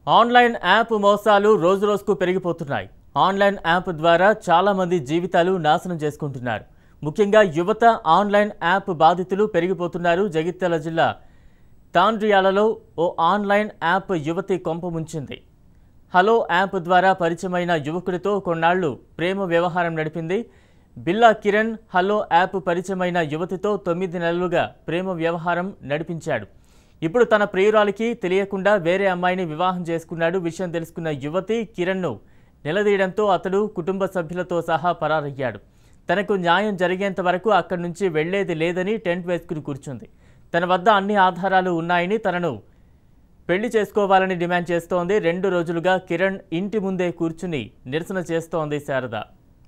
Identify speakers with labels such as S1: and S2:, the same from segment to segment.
S1: online app మోసాలు రోజురోజుకు పెరిగిపోతున్నాయి ఆన్లైన్ యాప్ ద్వారా చాలా మంది జీవితాలు నాశనం చేసుకుంటున్నారు ముఖ్యంగా యువత ఆన్లైన్ యాప్ బాధితులు పెరిగిపోతున్నారు జగిత్యాల జిల్లా తాండ్రియాలలో ఓ ఆన్లైన్ యాప్ యువతి కొంప ముంచింది హలో యాప్ ద్వారా పరిచయమైన యువకుడితో కొన్నాళ్లు ప్రేమ వ్యవహారం నడిపింది బిల్లా కిరణ్ హలో యాప్ పరిచయమైన యువతితో తొమ్మిది నెలలుగా ప్రేమ వ్యవహారం నడిపించాడు ఇప్పుడు తన ప్రియురాలికి తెలియకుండా వేరే అమ్మాయిని వివాహం చేసుకున్నాడు విషయం తెలుసుకున్న యువతి కిరణ్ను నిలదీయడంతో అతడు కుటుంబ సభ్యులతో సహా పరారయ్యాడు తనకు న్యాయం జరిగేంత వరకు అక్కడి నుంచి వెళ్లేది లేదని టెంట్ వేసుకుని కూర్చుంది తన వద్ద అన్ని ఆధారాలు ఉన్నాయని తనను పెళ్లి చేసుకోవాలని డిమాండ్ చేస్తోంది రెండు రోజులుగా కిరణ్ ఇంటి ముందే కూర్చుని నిరసన చేస్తోంది శారద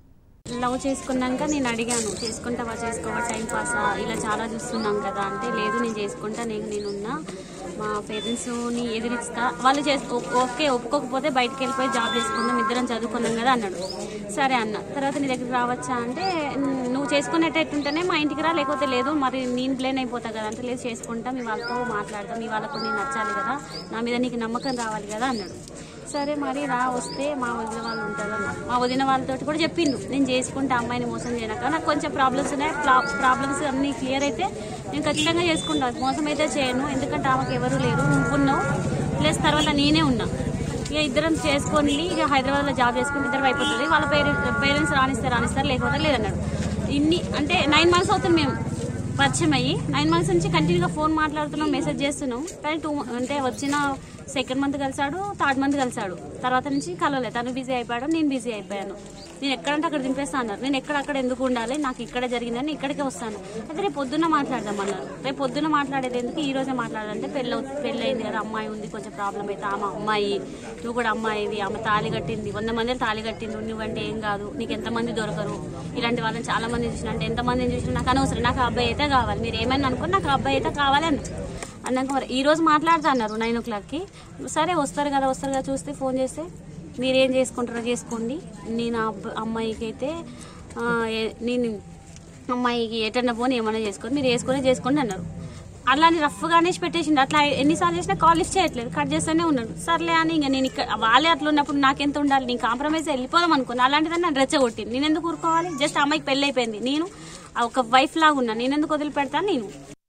S2: లవ్ చేసుకున్నాక నేను అడిగాను చేసుకుంటావా చేసుకోవా టైం పాసా ఇలా చాలా చూస్తున్నాం కదా అంటే లేదు నేను చేసుకుంటా నేను నేనున్నా మా పేరెంట్స్ని ఎదిరిస్తా వాళ్ళు చేసు ఓకే ఒప్పుకోకపోతే బయటకు వెళ్ళిపోయి జాబ్ చేసుకుందాం ఇద్దరం చదువుకున్నాం కదా అన్నాడు సరే అన్న తర్వాత నీ దగ్గరికి రావచ్చా అంటే "ను- నువ్వు చేసుకునేటట్టుంటేనే మా ఇంటికి రా లేకపోతే లేదు మరి నేను ప్లేన్ అయిపోతా కదా అంటే లేదు చేసుకుంటా మీ వాళ్ళతో మాట్లాడతాం మీ వాళ్ళకు నేను నచ్చాలి కదా నా మీద నీకు నమ్మకం రావాలి కదా అన్నాడు సరే మరి రా వస్తే మా వదిన వాళ్ళు ఉంటారు అన్న మా వదిన వాళ్ళతో కూడా చెప్పిండు నేను చేసుకుంటే అమ్మాయిని మోసం చేయనక్క నాకు కొంచెం ప్రాబ్లమ్స్ ఉన్నాయి ప్రాబ్లమ్స్ అన్నీ క్లియర్ అయితే నేను ఖచ్చితంగా చేసుకుంటాను మోసం అయితే చేయను ఎందుకంటే ఆమెకు ఎవరు లేరు నువ్వు ఉన్నావు ప్లస్ తర్వాత నేనే ఉన్నా ఇక ఇద్దరం చేసుకొని ఇక హైదరాబాద్లో జాబ్ చేసుకుని ఇద్దరం అయిపోతుంది వాళ్ళ పేరెంట్స్ పేరెంట్స్ రాణిస్తారు రాణిస్తారు లేకపోతే లేదన్నాడు ఇన్ని అంటే నైన్ మంత్స్ అవుతుంది మేము పరిచయం అయ్యి నైన్ మంత్స్ నుంచి కంటిన్యూగా ఫోన్ మాట్లాడుతున్నాం మెసేజ్ చేస్తున్నాం కానీ టూ అంటే వచ్చిన సెకండ్ మంత్ కలిసాడు థర్డ్ మంత్ కలిసాడు తర్వాత నుంచి కలవలేదు తను బిజీ అయిపోయాడు నేను బిజీ అయిపోయాను నేను ఎక్కడంటే అక్కడ దింపేస్తా అన్నారు నేను ఎక్కడ అక్కడ ఎందుకు ఉండాలి నాకు ఇక్కడే జరిగిందని ఇక్కడికే వస్తాను అయితే రేపు పొద్దున్న మాట్లాడదాం అన్నారు రేపు పొద్దున్న మాట్లాడేది ఎందుకు ఈ రోజే మాట్లాడాలంటే పెళ్ళి అవు- పెళ్ళి అయింది కదా అమ్మాయి ఉంది కొంచెం ప్రాబ్లం అయితే ఆమె అమ్మాయి నువ్వు కూడా అమ్మాయివి ఆమె తాళి కట్టింది వంద మంది తాళి కట్టింది నువ్వంటే ఏం కాదు నీకు ఎంతమంది దొరకరు ఇలాంటి వాళ్ళని చాలా మంది చూసిన అంటే ఎంతమందిని చూసినా నాకు అనవసరం నాకు ఆ అబ్బాయి అయితే కావాలి మీరు ఏమైనా అనుకుని నాకు ఆ అబ్బాయి అయితే కావాలి అన్న అన్నాక మరి ఈ రోజు మాట్లాడుతా అన్నారు నైన్ ఓ క్లాక్కి సరే వస్తారు కదా వస్తారు కదా చూస్తే ఫోన్ చేస్తే మీరేం చేసుకుంటారో చేసుకోండి నేను ఆ అబ్బ- అమ్మాయికి అయితే ఆ, ఏ- నేను అమ్మాయికి ఎటన్నా పోని ఏమన్నా చేసుకోండి మీరు వేసుకొని చేసుకోండి అన్నారు అట్లా అని రఫ్గానే పెట్టేసిండు అట్లా ఎన్నిసార్లు చేసినా కాల్ లిఫ్ట్ చేయట్లేదు కట్ చేస్తూనే ఉన్నాడు సర్లే అని ఇంకా నేను ఇక్కడ వాళ్ళే అట్లా ఉన్నప్పుడు నాకెంత ఉండాలి నేను కాంప్రమైజ్ వెళ్ళిపోదాం అనుకున్నా అలాంటిదని నన్ను రెచ్చగొట్టింది నేను ఎందుకు ఊరుకోవాలి జస్ట్ అమ్మాయికి పెళ్ళి అయిపోయింది నేను ఒక వైఫ్ లాగా ఉన్నా నేను ఎందుకు వదిలిపెడతాను నేను